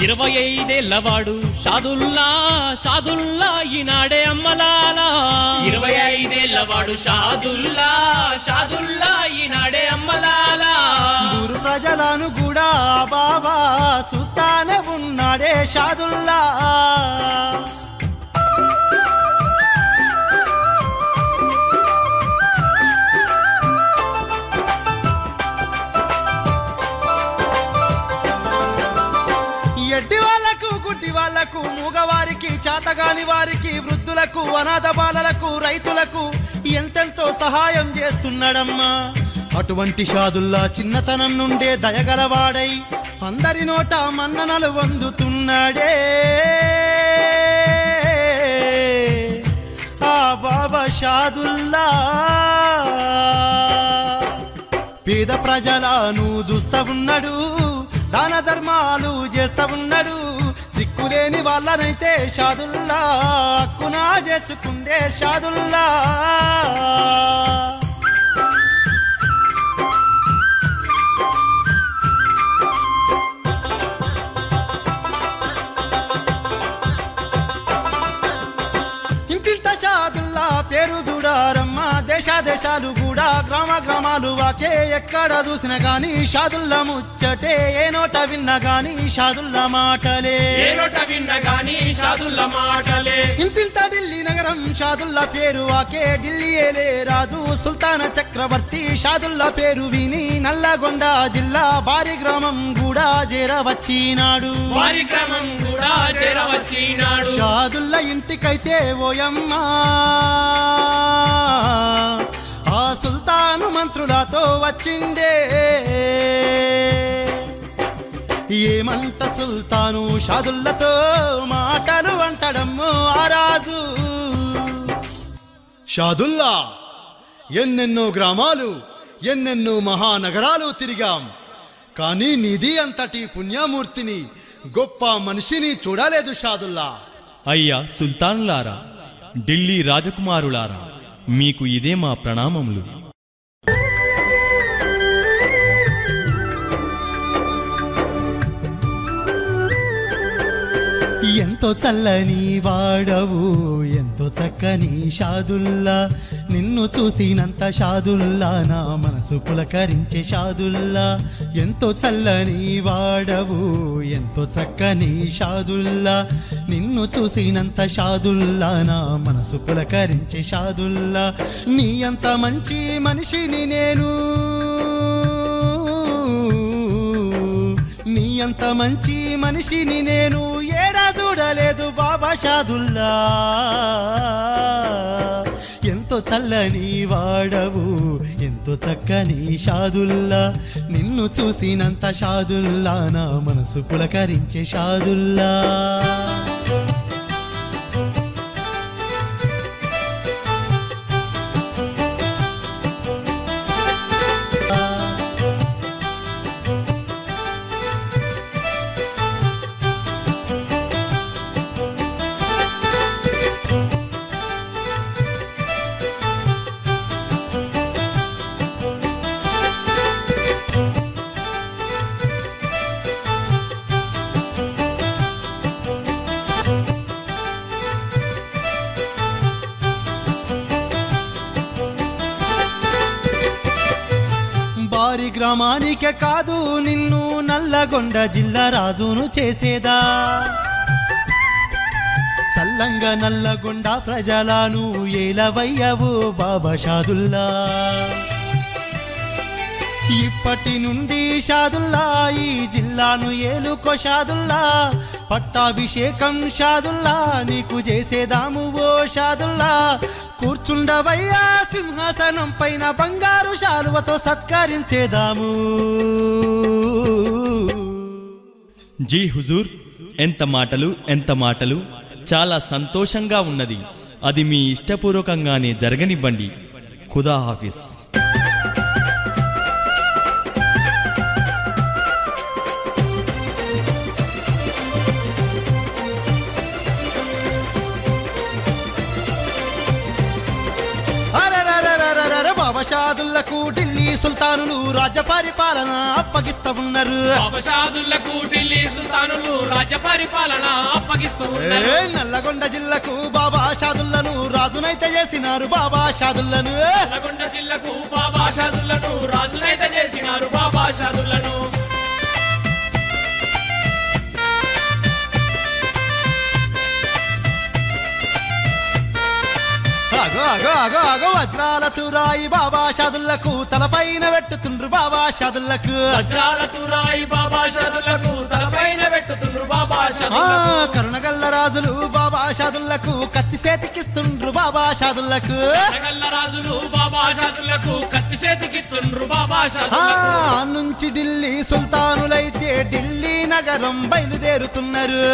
ఇరవై ఐదేళ్లవాడు షాదుల్లా షాదుల్లా ఈనాడే అమ్మలాలా ఇరవై ఐదేళ్లవాడు షాదుల్లా షాదుల్లా ఈనాడే అమ్మలాలా ఊరు ప్రజలను కూడా బాబా సుత్తానే ఉన్నాడే షాదుల్లా ఎడ్డి వాళ్ళకు గుడ్డి వాళ్ళకు మూగవారికి చాతగాని వారికి వృద్ధులకు అనాథ బాలలకు రైతులకు ఎంతెంతో సహాయం చేస్తున్నాడమ్మా అటువంటి షాదుల్లా చిన్నతనం నుండే దయగలవాడై అందరి నోట మన్ననలు వందుతున్నాడే ఆ బాబా షాదుల్లా పేద ప్రజలను చూస్తా ఉన్నాడు దాన ధర్మాలు చేస్తా ఉన్నాడు దిక్కులేని వాళ్ళనైతే షాదుల్లా హక్కునా చేసుకుండే షాదుల్లా ఇంటింత షాదుల్లా పేరు చూడారమ్మా దేశ దేశాలు కూడా గ్రామ గ్రామాలు వాకే ఎక్కడ చూసినా గాని షాదుల్లా ముచ్చటే ఏ నోట విన్నా గాని షాదుల్లా మాటలే ఏ నోట విన్న గాని షాదుల్ల మాటలే ఇంతింత ఢిల్లీ నగరం షాదుల్లా పేరు వాకే ఢిల్లీయేలే రాజు సుల్తాన చక్రవర్తి షాదుల్లా పేరు విని నల్లగొండ జిల్లా భారీ గ్రామం కూడా చేరవచ్చినాడు వారి క్రమం కూడా చేరవచ్చినాడు షాదుల్లా ఇంటికైతే ఓయమ్మా ఆ సుల్తాను మంత్రులతో వచ్చిండే ఏమంట సుల్తాను షాదుల్లతో మాటలు అంటడమ్మో ఆ రాజు షాదుల్లా ఎన్నెన్నో గ్రామాలు ఎన్నెన్నో మహానగరాలు తిరిగాం కానీ నిధి అంతటి పుణ్యమూర్తిని గొప్ప మనిషిని చూడలేదు షాదుల్లా అయ్యా సుల్తానులారా ఢిల్లీ రాజకుమారులారా మీకు ఇదే మా ప్రణామములు ఎంతో చల్లని వాడవు ఎంతో చక్కని షాదుల్లా నిన్ను చూసినంత షాదుల్లా నా మనసు పులకరించే షాదుల్లా ఎంతో చల్లని వాడవు ఎంతో చక్కని షాదుల్లా నిన్ను చూసినంత షాదుల్లా నా మనసు పులకరించే షాదుల్లా నీ అంత మంచి మనిషిని నేను నీ అంత మంచి మనిషిని నేను ఏడా చూడలేదు బాబా షాదుల్లా ఎంతో చల్లని వాడవు ఎంతో చక్కని షాదుల్లా నిన్ను చూసినంత షాదుల్లా నా మనసు పులకరించే షాదుల్లా బారి గ్రామానికే కాదు నిన్ను నల్లగొండ జిల్లా రాజును చేసేదా చల్లంగా నల్లగొండ ప్రజలను ఏలవయ్యవు బాబా షాదుల్లా ఇప్పటి నుండి షాదుల్లా ఈ జిల్లాను ఏలుకో షాదుల్లా పట్టాభిషేకం షాదుల్లా నీకు చేసేదాము ఓ షాదుల్లా కూర్చుండవయ్యా సింహాసనం పైన బంగారు శాలువతో సత్కరించేదాము జీ హుజూర్ ఎంత మాటలు ఎంత మాటలు చాలా సంతోషంగా ఉన్నది అది మీ ఇష్టపూర్వకంగానే జరగనివ్వండి ఖుదా హాఫీస్ అరరరరరరర బాబా షాదుల్లకు ఢిల్లీ సుల్తానులు రాజ్య పరిపాలన అప్పగిస్తా ఉన్నారు బాబాషాదులకు ఢిల్లీ సుల్తానులు రాజ్య పరిపాలన అప్పగిస్తూ ఉన్నారు ఏ నల్లగొండ జిల్లాకు బాబా షాదుల్లను రాజునైతే చేసినారు బాబా షాదుల్లను నల్గొండ జిల్లాకు బాబాషాదులను రాజులైతే చేసినారు బాబాషాదులను అగో అగో అగో అగో వజ్రాల తురాయి బాబా షాదుల్లకు తలపైన పెట్టుతుండ్రు బాబా షాదుల్లకు వజ్రాల తురాయి బాబాషాదులకు తలపైన పెట్టుతుండ్రు ఆ బాబాషాదులకు కరుణగల్ల రాజులు బాబా షాదుల్లకు కత్తి చేతికిస్తుండ్రు బాబా షాదుల్లకు నగల్ల రాజులు బాబాషాదులకు కత్తి చేతికిత్తుండ్రు ఆ బాబాషాదులకు నుంచి ఢిల్లీ సుల్తానులైతే ఢిల్లీ నగరం బయలుదేరుతున్నారు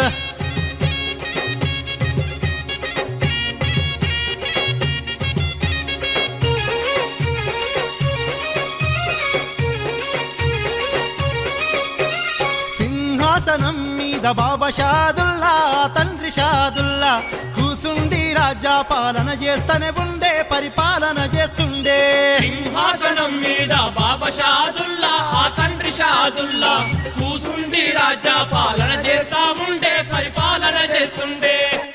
సింహాసనం మీద బాబా షాదుల్లా తండ్రి షాదుల్లా కూసుండి రాజ్య పాలన చేస్తూనే ఉండే పరిపాలన చేస్తుండే సింహాసనం మీద బాబాషాదుల్లా ఆ తండ్రి షాదుల్లా కూసుండి రాజ్య పాలన చేస్తా ఉండే పరిపాలన చేస్తుండే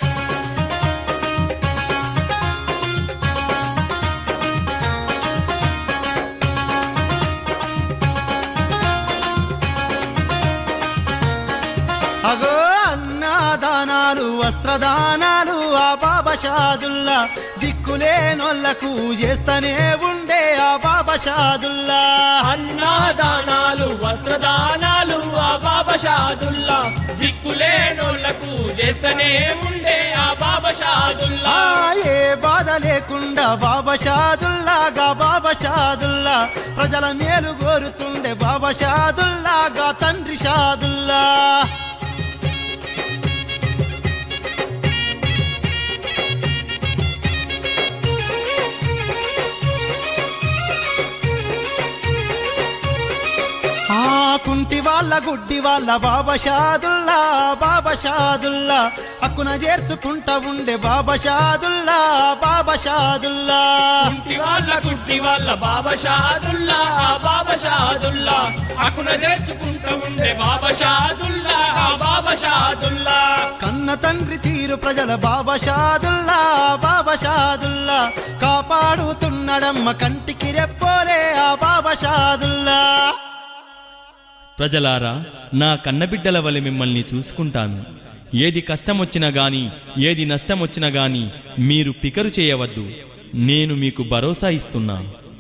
అగో అన్నదానాలు వస్త్రదానాలు ఆ బాబా షాదుల్లా దిక్కులేనోళ్లకు చేస్తూనే ఉండే ఆ బాబా షాదుల్లా అన్నదానాలు వస్త్రదానాలు ఆ బాబాషాదుల్లా దిక్కులేనోళ్లకు చేస్తూనే ఉండే ఆ బాబాషాదుల్లా ఆ ఏ బాధ లేకుండా బాబా షాదుల్లాగా బాబా షాదుల్లా ప్రజల మేలు కోరుతుండే బాబా షాదుల్లాగా తండ్రి షాదుల్లా ఆ కుంటి వాళ్ళ గుడ్డి వాళ్ళ బాబా షాదుల్లా బాబా షాదుల్లా హక్కున చేర్చుకుంటా ఉండే బాబా షాదుల్లా బాబా షాదుల్లా కుంటి వాళ్ళ గుడ్డి వాళ్ళ బాబాషాదుల్లా ఆ బాబాషాదుల్లా అకున చేర్చుకుంటూ ఉండే బాబాషాదుల్లా ఆ బాబాషాదుల్లా కన్న తండ్రి తీరు ప్రజల బాబా షాదుల్లా బాబా షాదుల్లా కాపాడుతున్నాడమ్మ కంటికి రెప్పోలే ఆ బాబా షాదుల్లా ప్రజలారా నా కన్నబిడ్డల వలె మిమ్మల్ని చూసుకుంటాను ఏది కష్టమొచ్చినా గాని ఏది నష్టమొచ్చినా గాని మీరు పికరు చేయవద్దు నేను మీకు భరోసా ఇస్తున్నా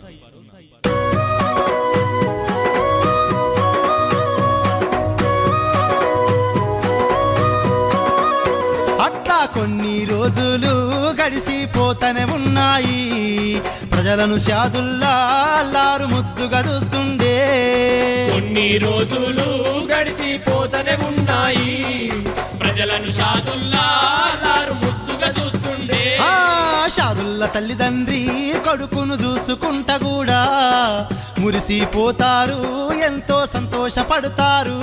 అట్లా కొన్ని రోజులు గడిసిపోతనే ఉన్నాయి ప్రజలను షాదుల్లా అల్లారు ముద్దుగా చూస్తుండే కొన్ని రోజులు గడిసిపోతనే ఉన్నాయి ప్రజలను షాదుల్లా లారు ముద్దుగా చూస్తుండే ఆ షాదుల్ల తల్లిదండ్రి కొడుకును చూసుకుంటా కూడా మురిసిపోతారు ఎంతో సంతోషపడతారు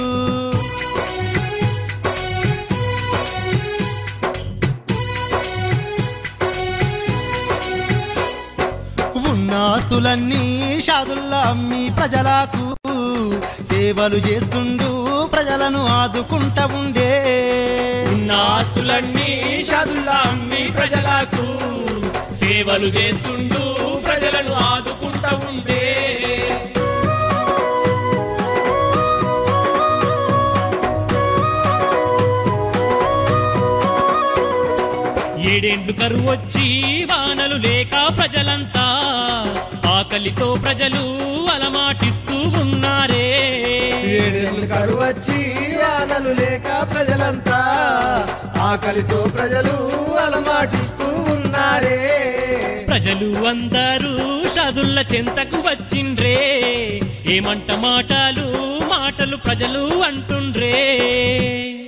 ఉన్నాస్తులన్నీ షాదుల్లా అమ్మి ప్రజలకు సేవలు చేస్తుండు ప్రజలను ఆదుకుంటా ఉండే ఉన్న ఆస్తులన్నీ షాదుల్లా అమ్మి ప్రజలకు సేవలు చేస్తుండు ప్రజలను ఆదుకుంటా ఉండే ఏడేండ్లు కరువు వచ్చి వానలు లేక ప్రజలంతా ఆకలితో ప్రజలు అలమాటిస్తూ ఉన్నారే ఏడేళ్ళు కరువచ్చి ఆనలు లేక ప్రజలంతా ఆకలితో ప్రజలు అలమాటిస్తూ ఉన్నారే ప్రజలు అందరూ షదుల్ల చెంతకు వచ్చిండ్రే ఏమంట మాటలు మాటలు ప్రజలు అంటుండ్రే